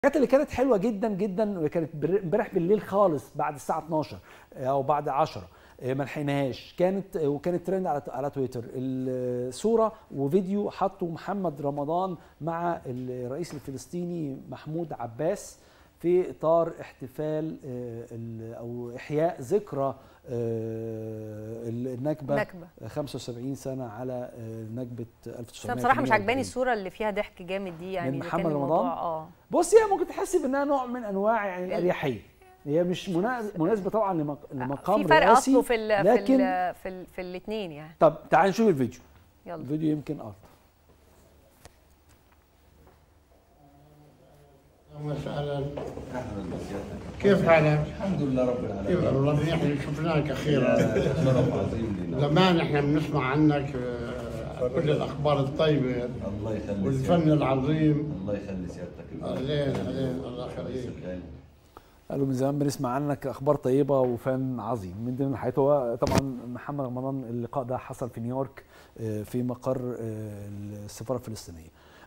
الحاجات اللي كانت حلوه جدا جدا كانت بر- امبارح بالليل خالص بعد الساعه 12 او بعد 10 آه، ما لحقناهاش كانت آه، وكانت ترند على على تويتر الصوره وفيديو حطه محمد رمضان مع الرئيس الفلسطيني محمود عباس في اطار احتفال آه، ال- او احياء ذكرى آه، النكبه نكبة 75 سنه على آه، نكبه بس 1948 أنا بصراحه مش عجباني الصوره اللي فيها ضحك جامد دي يعني من ده محمد كان الموضوع رمضان؟ اه بص هي ممكن تحسي بانها نوع من انواع يعني الاريحيه هي مش منا- مناسبه طبعا لمق- لمقام في فرق رئاسي اصله في ال في لكن ال في, ال في الاثنين يعني طب تعال نشوف الفيديو يلا الفيديو يمكن افضل وسهلا اهلا بسيادتك كيف حالك؟ الحمد لله رب كيف العالمين والله احنا شفناك اخيرا شرف عظيم لنا زمان احنا بنسمع عنك آه، كل الاخبار الطيبه الله يخلي والفن سيادتك. العظيم الله يخلي سيادتك علينا علينا الله يخليك قالوا من زمان بنسمع عنك اخبار طيبه وفن عظيم من ضمن الحاجات هو طبعا محمد رمضان اللقاء ده حصل في نيويورك آه، في مقر آه، السفاره الفلسطينيه